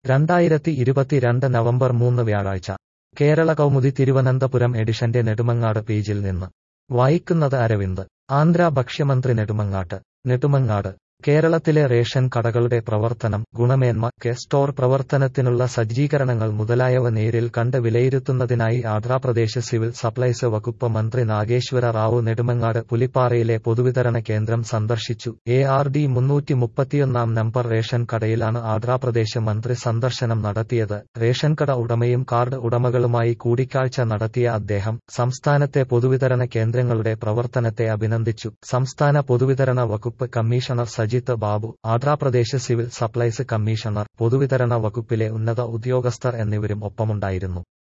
രണ്ടായിരത്തി ഇരുപത്തിരണ്ട് നവംബർ മൂന്ന് വ്യാഴാഴ്ച കേരള കൗമുദി തിരുവനന്തപുരം എഡിഷന്റെ നെടുമങ്ങാട് പേജിൽ നിന്ന് വായിക്കുന്നത് അരവിന്ദ് ആന്ധ്ര ഭക്ഷ്യമന്ത്രി നെടുമങ്ങാട്ട് നെടുമങ്ങാട് കേരളത്തിലെ റേഷൻ കടകളുടെ പ്രവർത്തനം ഗുണമേന്മ കെ സ്റ്റോർ പ്രവർത്തനത്തിനുള്ള സജ്ജീകരണങ്ങൾ മുതലായവ നേരിൽ കണ്ട് വിലയിരുത്തുന്നതിനായി ആന്ധ്രാപ്രദേശ് സിവിൽ സപ്ലൈസ് വകുപ്പ് മന്ത്രി നാഗേശ്വര റാവു നെടുമങ്ങാട് പുലിപ്പാറയിലെ പൊതുവിതരണ കേന്ദ്രം സന്ദർശിച്ചു എ ആർ ഡി മുന്നൂറ്റി മുപ്പത്തിയൊന്നാം നമ്പർ റേഷൻ കടയിലാണ് ആന്ധ്രാപ്രദേശ് മന്ത്രി സന്ദർശനം നടത്തിയത് റേഷൻ കട ഉടമയും കാർഡ് ഉടമകളുമായി കൂടിക്കാഴ്ച നടത്തിയ അദ്ദേഹം സംസ്ഥാനത്തെ പൊതുവിതരണ കേന്ദ്രങ്ങളുടെ പ്രവർത്തനത്തെ അഭിനന്ദിച്ചു സംസ്ഥാന പൊതുവിതരണ വകുപ്പ് commissioner Sajith Babu Andhra Pradesh civil supplies commissioner പൊതുവിതരണ വകുപ്പിലെ ഉന്നത ഉദ്യോഗസ്ഥർ എന്നിവരും ഒപ്പമുണ്ടായിരുന്നു